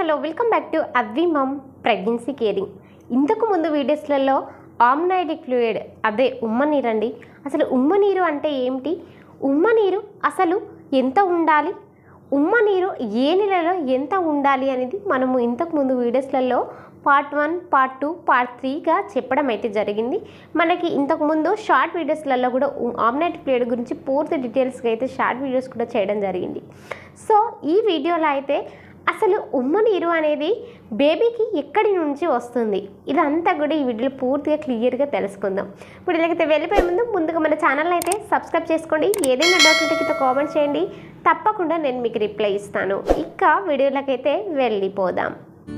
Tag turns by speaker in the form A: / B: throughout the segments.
A: hello welcome back to అవ్వి మమ్ pregnancy caring ఇంతకు ముందు వీడియోస్లలో ఆమ్నాయిడిక్ ఫ్లూయిడ్ అదే ఉమ్మ నీరండి అసలు ఉమ్మ నీరు అంటే ఏమిటి ఉమ్మ నీరు అసలు ఎంత ఉండాలి ఉమ్మ నీరు ఏ నెలలో ఎంత ఉండాలి అనేది మనము ఇంతకు ముందు వీడియోస్లలో part one part two part త్రీగా చెప్పడం అయితే జరిగింది మనకి ఇంతకు ముందు షార్ట్ వీడియోస్లలో కూడా ఆమ్నెట్ ప్లేడ్ గురించి పూర్తి డీటెయిల్స్గా అయితే షార్ట్ వీడియోస్ కూడా చేయడం జరిగింది సో ఈ వీడియోలో అయితే అసలు ఉమ్మ నీరు అనేది బేబీకి ఎక్కడి నుంచి వస్తుంది ఇదంతా కూడా ఈ వీడియోలో పూర్తిగా క్లియర్గా తెలుసుకుందాం ఇప్పుడు ఇలాగైతే వెళ్ళిపోయే ముందు ముందుగా మన ఛానల్ అయితే సబ్స్క్రైబ్ చేసుకోండి ఏదైనా డౌట్ ఉంటే కింద కామెంట్ చేయండి తప్పకుండా నేను మీకు రిప్లై ఇస్తాను ఇక వీడియోలకైతే వెళ్ళిపోదాం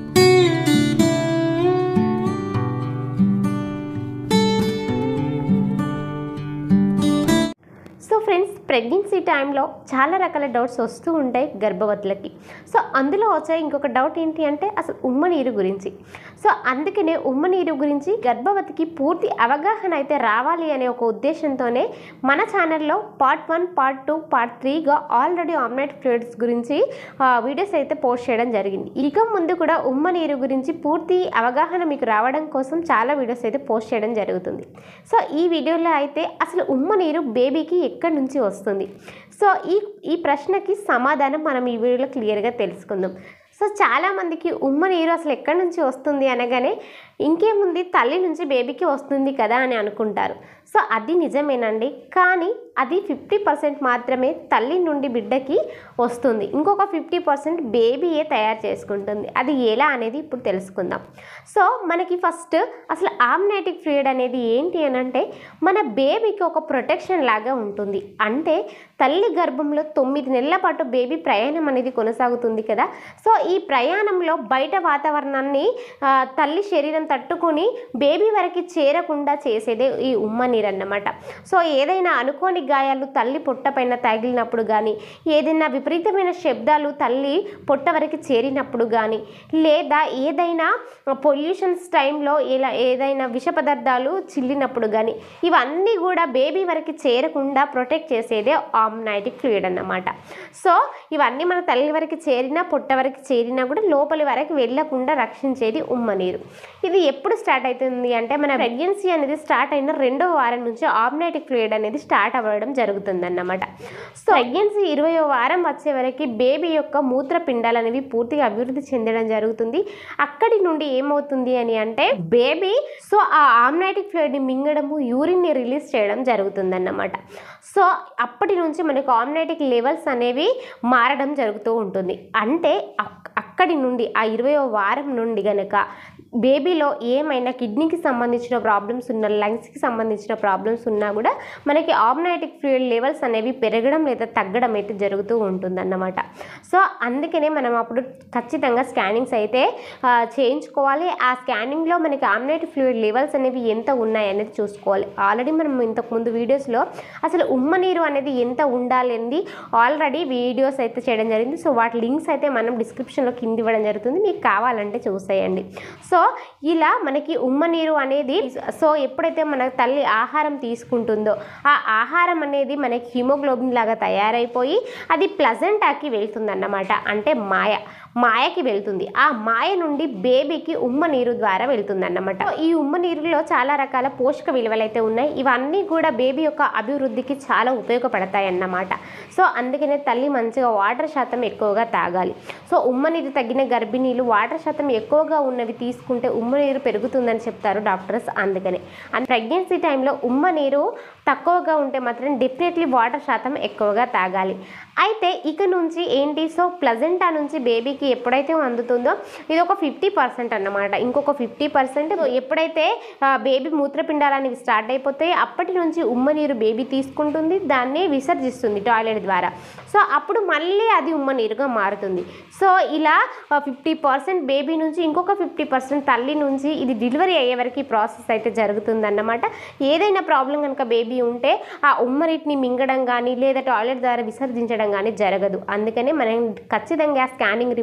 A: సో ఫ్రెండ్స్ ప్రెగ్నెన్సీ టైంలో చాలా రకాల డౌట్స్ వస్తూ ఉంటాయి గర్భవతులకి సో అందులో వచ్చే ఇంకొక డౌట్ ఏంటి అంటే అసలు ఉమ్మ నీరు గురించి సో అందుకనే ఉమ్మ నీరు గురించి గర్భవతికి పూర్తి అవగాహన అయితే రావాలి అనే ఒక ఉద్దేశంతోనే మన ఛానల్లో part one part two part త్రీగా ఆల్రెడీ ఆమ్లెట్ ఫ్లూయిడ్స్ గురించి ఆ, వీడియోస్ అయితే పోస్ట్ చేయడం జరిగింది ఇక ముందు కూడా ఉమ్మ నీరు గురించి పూర్తి అవగాహన మీకు రావడం కోసం చాలా వీడియోస్ అయితే పోస్ట్ చేయడం జరుగుతుంది సో ఈ వీడియోలో అయితే అసలు ఉమ్మ నీరు బేబీకి ఎక్కడి నుంచి వస్తుంది సో ఈ ఈ ప్రశ్నకి సమాధానం మనం ఈ వీడియోలో క్లియర్గా తెలుసుకుందాం సో చాలామందికి ఉమ్మ నీరు అసలు ఎక్కడి నుంచి వస్తుంది అనగానే ఇంకేముంది తల్లి నుంచి బేబీకి వస్తుంది కదా అని అనుకుంటారు సో అది నిజమేనండి కానీ అది ఫిఫ్టీ పర్సెంట్ మాత్రమే తల్లి నుండి బిడ్డకి వస్తుంది ఇంకొక ఫిఫ్టీ పర్సెంట్ బేబీయే తయారు చేసుకుంటుంది అది ఎలా అనేది ఇప్పుడు తెలుసుకుందాం సో మనకి ఫస్ట్ అసలు ఆమ్నైటిక్ ఫ్లూయిడ్ అనేది ఏంటి అని అంటే మన బేబీకి ఒక ప్రొటెక్షన్ లాగా ఉంటుంది అంటే తల్లి గర్భంలో తొమ్మిది నెలల పాటు బేబీ ప్రయాణం అనేది కొనసాగుతుంది కదా సో ఈ ప్రయాణంలో బయట వాతావరణాన్ని ఆ, తల్లి శరీరం తట్టుకొని బేబీ వరకు చేరకుండా చేసేదే ఈ ఉమ్మ నీరు అన్నమాట సో ఏదైనా అనుకోని గాయాలు తల్లి పొట్ట పైన తగిలినప్పుడు కానీ ఏదైనా విపరీతమైన శబ్దాలు తల్లి పొట్ట వరకు చేరినప్పుడు కానీ లేదా ఏదైనా పొల్యూషన్స్ టైంలో ఇలా ఏదైనా విష పదార్థాలు చిల్లినప్పుడు కానీ ఇవన్నీ కూడా బేబీ వరకు చేరకుండా ప్రొటెక్ట్ చేసేదే ఆమ్నైటిక్ ఫ్లూయిడ్ అన్నమాట సో ఇవన్నీ మన తల్లి వరకు చేరినా పొట్ట వరకు చేరినా కూడా లోపలి వరకు వెళ్ళకుండా రక్షించేది ఉమ్మ నీరు ఇది ఎప్పుడు స్టార్ట్ అవుతుంది అంటే మన ప్రెగ్నెన్సీ అనేది స్టార్ట్ అయిన రెండో వారం నుంచి ఆమ్నైటిక్ ఫ్లూయిడ్ అనేది స్టార్ట్ అవ్వడం జరుగుతుంది అన్నమాట సో ప్రెగ్నెన్సీ ఇరవయో వారం వచ్చే వరకు బేబీ యొక్క మూత్రపిండాలు అనేవి పూర్తిగా అభివృద్ధి చెందడం జరుగుతుంది అక్కడి నుండి ఏమవుతుంది అని అంటే బేబీ సో ఆ ఆమ్నైటిక్ ఫ్లూయిడ్ని మింగడము యూరిన్ని రిలీజ్ చేయడం జరుగుతుంది అన్నమాట సో అప్పటి నుంచి మనకు ఆమ్నైటిక్ లెవెల్స్ అనేవి మారడం జరుగుతూ ఉంటుంది అంటే అక్- అక్కడి నుండి ఆ ఇరవయో వారం నుండి గనక బేబీలో ఏమైనా కిడ్నీకి సంబంధించిన ప్రాబ్లమ్స్ ఉన్న లంగ్స్కి సంబంధించిన ప్రాబ్లమ్స్ ఉన్నా కూడా మనకి ఆమ్నైటిక్ ఫ్లూయిడ్ లెవెల్స్ అనేవి పెరగడం లేదా తగ్గడం అయితే జరుగుతూ ఉంటుందన్నమాట సో అందుకనే మనం అప్పుడు ఖచ్చితంగా స్కానింగ్స్ అయితే ఆ, చేయించుకోవాలి ఆ స్కానింగ్లో మనకి ఆమ్నైటిక్ ఫ్లూయిడ్ లెవెల్స్ అనేవి ఎంత ఉన్నాయి అనేది చూసుకోవాలి ఆల్రెడీ మనం ఇంతకుముందు వీడియోస్లో అసలు ఉమ్మ నీరు అనేది ఎంత ఉండాలి అనేది ఆల్రెడీ వీడియోస్ అయితే చేయడం జరిగింది సో వాటి లింక్స్ అయితే మనం డిస్క్రిప్షన్లో కింద ఇవ్వడం జరుగుతుంది మీకు కావాలంటే చూసేయండి సో ఇలా మనకి ఉమ్మ నీరు అనేది సో ఎప్పుడైతే మన తల్లి ఆహారం తీసుకుంటుందో ఆ ఆహారం అనేది మనకి హిమోగ్లోబిన్ లాగా తయారైపోయి అది ప్లజెంటాకి వెళ్తుందన్నమాట అంటే మాయ మాయకి వెళ్తుంది ఆ మాయ నుండి బేబీకి ఉమ్మ నీరు ద్వారా వెళ్తుంది అన్నమాట ఈ ఉమ్మ నీరులో చాలా రకాల పోషక విలువలు అయితే ఉన్నాయి ఇవన్నీ కూడా బేబీ యొక్క అభివృద్ధికి చాలా ఉపయోగపడతాయి అన్నమాట సో అందుకనే తల్లి మంచిగా వాటర్ శాతం ఎక్కువగా తాగాలి సో ఉమ్మ నీరు తగ్గిన గర్భిణీలు వాటర్ శాతం ఎక్కువగా ఉన్నవి తీసుకుంటే ఉమ్మ నీరు పెరుగుతుందని చెప్తారు డాక్టర్స్ అందుకనే అండ్ ప్రెగ్నెన్సీ టైంలో ఉమ్మ నీరు తక్కువగా ఉంటే మాత్రం డెఫినెట్లీ వాటర్ శాతం ఎక్కువగా తాగాలి అయితే ఇక నుంచి ఏంటి సో ప్లజెంటా నుంచి బేబీకి ఎప్పుడైతే అందుతుందో ఇది ఒక ఫిఫ్టీ పర్సెంట్ అన్నమాట ఇంకొక ఫిఫ్టీ పర్సెంట్ ఎప్పుడైతే ఆ, బేబీ మూత్రపిండాలు అనేవి స్టార్ట్ అయిపోతాయి అప్పటి నుంచి ఉమ్మ నీరు బేబీ తీసుకుంటుంది దాన్ని విసర్జిస్తుంది టాయిలెట్ ద్వారా సో అప్పుడు మళ్ళీ అది ఉమ్మ నీరుగా మారుతుంది సో ఇలా ఫిఫ్టీ పర్సెంట్ బేబీ నుంచి ఇంకొక ఫిఫ్టీ పర్సెంట్ తల్లి నుంచి ఇది డెలివరీ అయ్యే వరకు ఈ ప్రాసెస్ అయితే జరుగుతుంది అన్నమాట ఏదైనా ప్రాబ్లం కనుక బేబీ ఉంటే ఆ ఉమ్మ నీటిని మింగడం కానీ లేదా టాయిలెట్ ద్వారా విసర్జించడం కానీ జరగదు అందుకనే మనం ఖచ్చితంగా స్కానింగ్ రిపోర్ట్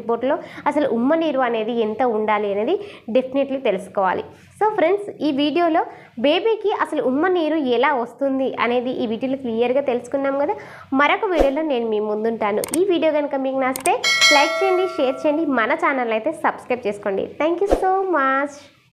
A: రిపోర్ట్లో అసలు ఉమ్మ నీరు అనేది ఎంత ఉండాలి అనేది డెఫినెట్లీ తెలుసుకోవాలి సో ఫ్రెండ్స్ ఈ వీడియోలో బేబీకి అసలు ఉమ్మ నీరు ఎలా వస్తుంది అనేది ఈ వీడియోలో క్లియర్గా తెలుసుకున్నాం కదా మరొక వీడియోలో నేను మీ ముందుంటాను ఈ వీడియో కనుక మీకు నచ్చితే లైక్ చేయండి షేర్ చేయండి మన ఛానల్ అయితే సబ్స్క్రైబ్ చేసుకోండి థ్యాంక్ యూ సో మచ్